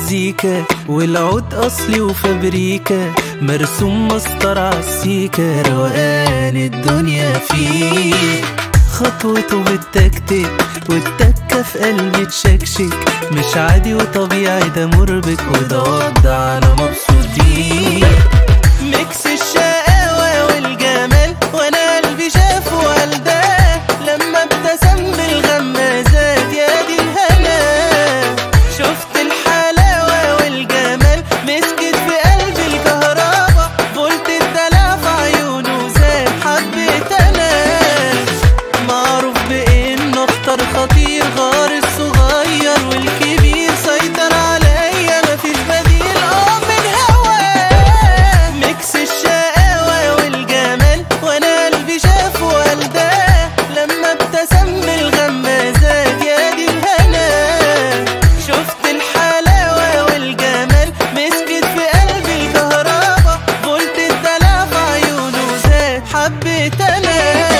مزيكا والعود اصلي وفابريكا مرسوم مسطر عالسيكا روقان الدنيا فيه خطوته بالتكتيك والتكة في قلبي تشكشك مش عادي وطبيعي ده مربك وده وضع انا مبسوط بيه ميكس الشقاوة والجمال وانا قلبي شاف والداه لما ابتسم بالغمازات يا دي الهنا شفت الحلاوة والجمال مسكت في قلبي الكهربا قلت الدلع في عيونه زاد حبيت انا معروف بانه اختار خطير غار الصغير والكبير سيطر عليا مفيش بديل اه من هواه ميكس الشقاوة والجمال وانا قلبي شاف والداه لما ابتسم بالغمازات يا دي الهنا شفت الحلاوة والجمال مسكت في قلبي الكهربا قلت الدلع في عيونه زاد حبيت انا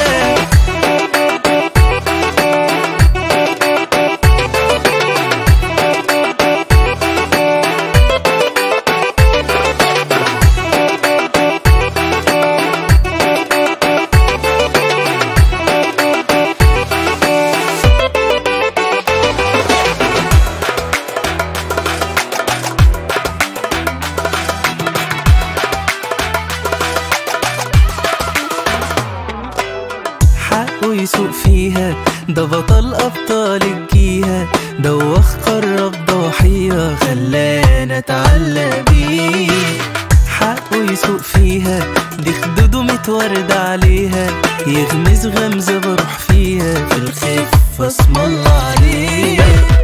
حقه يسوق فيها ده بطل أبطال الجيهة دوخ قرب ضحية خلانا اتعلق بيه حقه يسوق فيها دي خدوده متورد عليها يغمز غمزة بروح فيها في الخفة اسم الله عليه